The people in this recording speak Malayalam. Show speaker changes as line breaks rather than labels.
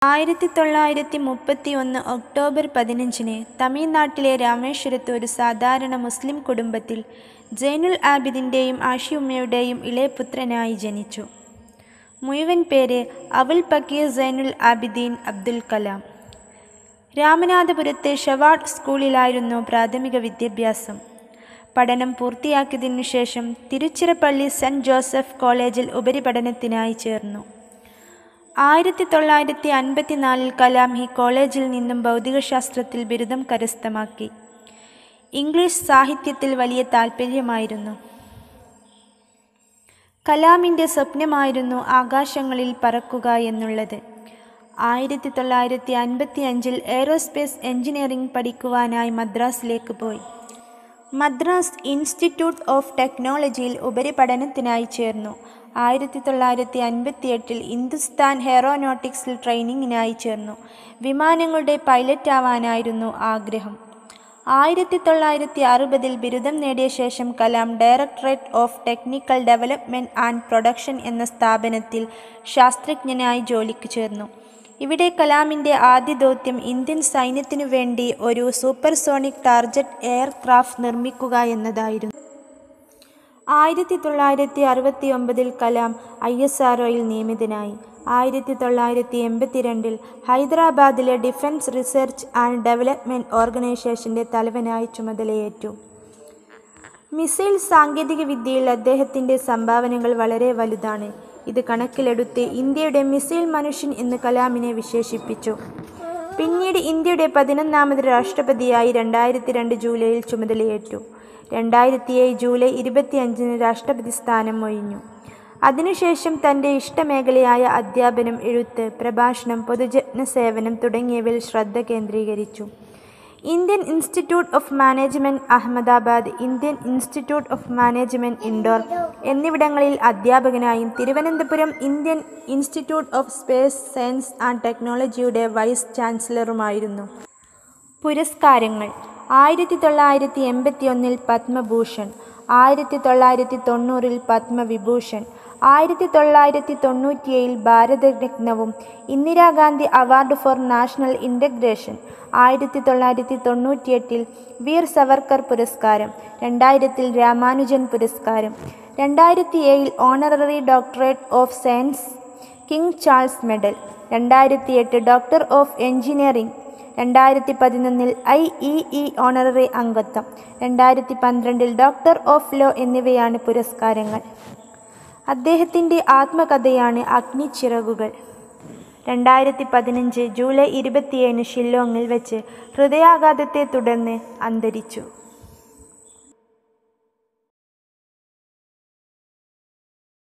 ആയിരത്തി തൊള്ളായിരത്തി മുപ്പത്തി ഒന്ന് ഒക്ടോബർ പതിനഞ്ചിന് തമിഴ്നാട്ടിലെ രാമേശ്വരത്ത് ഒരു സാധാരണ മുസ്ലിം കുടുംബത്തിൽ ജൈനുൽ ആബിദിൻ്റെയും ആഷിയുമ്മയുടെയും ഇളയപുത്രനായി ജനിച്ചു മുഴുവൻ പേര് അവുൽ പക്കീർ സൈനുൽ ആബിദീൻ അബ്ദുൽ കലാം രാമനാഥപുരത്തെ ഷവാഡ് സ്കൂളിലായിരുന്നു പ്രാഥമിക വിദ്യാഭ്യാസം പഠനം പൂർത്തിയാക്കിയതിനു ശേഷം തിരുച്ചിറപ്പള്ളി സെൻറ് ജോസഫ് കോളേജിൽ ഉപരിപഠനത്തിനായി ചേർന്നു ആയിരത്തി തൊള്ളായിരത്തി അൻപത്തിനാലിൽ കലാം ഈ കോളേജിൽ നിന്നും ഭൗതികശാസ്ത്രത്തിൽ ബിരുദം കരസ്ഥമാക്കി ഇംഗ്ലീഷ് സാഹിത്യത്തിൽ വലിയ താൽപ്പര്യമായിരുന്നു കലാമിൻ്റെ സ്വപ്നമായിരുന്നു ആകാശങ്ങളിൽ പറക്കുക എന്നുള്ളത് ആയിരത്തി തൊള്ളായിരത്തി അൻപത്തി അഞ്ചിൽ എയ്റോസ്പേസ് എഞ്ചിനീയറിംഗ് പഠിക്കുവാനായി മദ്രാസിലേക്ക് പോയി മദ്രാസ് ഇൻസ്റ്റിറ്റ്യൂട്ട് ഓഫ് ടെക്നോളജിയിൽ ഉപരിപഠനത്തിനായി ചേർന്നു ആയിരത്തി തൊള്ളായിരത്തി അൻപത്തി എട്ടിൽ ഹിന്ദുസ്ഥാൻ ഹെറോനോട്ടിക്സിൽ ട്രെയിനിങ്ങിനായി ചേർന്നു വിമാനങ്ങളുടെ പൈലറ്റ് ആവാനായിരുന്നു ആഗ്രഹം ആയിരത്തി തൊള്ളായിരത്തി അറുപതിൽ ബിരുദം നേടിയ ശേഷം Kalam directorate of technical development and production എന്ന സ്ഥാപനത്തിൽ ശാസ്ത്രജ്ഞനായി ജോലിക്ക് ചേർന്നു ഇവിടെ കലാമിൻ്റെ ആദ്യ ദൗത്യം ഇന്ത്യൻ സൈന്യത്തിനു വേണ്ടി ഒരു സൂപ്പർസോണിക് ടാർജറ്റ് എയർക്രാഫ്റ്റ് നിർമ്മിക്കുക എന്നതായിരുന്നു ആയിരത്തി തൊള്ളായിരത്തി അറുപത്തി ഒമ്പതിൽ കലാം ഐ എസ് ആർ നിയമിതനായി ആയിരത്തി തൊള്ളായിരത്തി എൺപത്തിരണ്ടിൽ ഹൈദരാബാദിലെ ഡിഫൻസ് റിസർച്ച് ആൻഡ് ഡെവലപ്മെൻറ്റ് ഓർഗനൈസേഷൻ്റെ തലവനായി ചുമതലയേറ്റു മിസൈൽ സാങ്കേതികവിദ്യയിൽ അദ്ദേഹത്തിൻ്റെ സംഭാവനകൾ വളരെ വലുതാണ് ഇത് കണക്കിലെടുത്ത് ഇന്ത്യയുടെ മിസൈൽ മനുഷ്യൻ എന്ന് കലാമിനെ വിശേഷിപ്പിച്ചു പിന്നീട് ഇന്ത്യയുടെ പതിനൊന്നാമത് രാഷ്ട്രപതിയായി രണ്ടായിരത്തി രണ്ട് ജൂലൈയിൽ ചുമതലയേറ്റു രണ്ടായിരത്തി ഏഴ് ജൂലൈ ഇരുപത്തിയഞ്ചിന് രാഷ്ട്രപതി സ്ഥാനം ഒഴിഞ്ഞു അതിനുശേഷം തൻ്റെ ഇഷ്ടമേഖലയായ അധ്യാപനം എഴുത്ത് പ്രഭാഷണം പൊതുജന സേവനം തുടങ്ങിയവയിൽ ശ്രദ്ധ കേന്ദ്രീകരിച്ചു Indian institute of management Ahmedabad Indian institute of management Indore എന്നിവിടങ്ങളിൽ അധ്യാപകനായും Thiruvananthapuram Indian institute of space science and ടെക്നോളജിയുടെ വൈസ് ചാൻസലറുമായിരുന്നു പുരസ്കാരങ്ങൾ ആയിരത്തി തൊള്ളായിരത്തി എൺപത്തി ഒന്നിൽ പത്മഭൂഷൺ ആയിരത്തി തൊള്ളായിരത്തി തൊണ്ണൂറിൽ പത്മവിഭൂഷൺ ആയിരത്തി തൊള്ളായിരത്തി തൊണ്ണൂറ്റിയേഴിൽ ഭാരതരത്നവും Indira Gandhi award for national integration ആയിരത്തി തൊള്ളായിരത്തി തൊണ്ണൂറ്റിയെട്ടിൽ വീർ സവർക്കർ പുരസ്കാരം രണ്ടായിരത്തിൽ രാമാനുജൻ പുരസ്കാരം രണ്ടായിരത്തി ഏഴിൽ honorary doctorate of science King Charles medal രണ്ടായിരത്തി എട്ട് ഡോക്ടർ ഓഫ് എഞ്ചിനീയറിംഗ് രണ്ടായിരത്തി പതിനൊന്നിൽ ഐ ഇ ഇ ഓണററി അംഗത്വം രണ്ടായിരത്തി പന്ത്രണ്ടിൽ ഡോക്ടർ ഓഫ് ലോ എന്നിവയാണ് പുരസ്കാരങ്ങൾ അദ്ദേഹത്തിൻ്റെ ആത്മകഥയാണ് അഗ്നിച്ചിറകുകൾ രണ്ടായിരത്തി പതിനഞ്ച് ജൂലൈ ഇരുപത്തിയേഴിന് ഷില്ലോങ്ങിൽ വെച്ച് ഹൃദയാഘാതത്തെ തുടർന്ന് അന്തരിച്ചു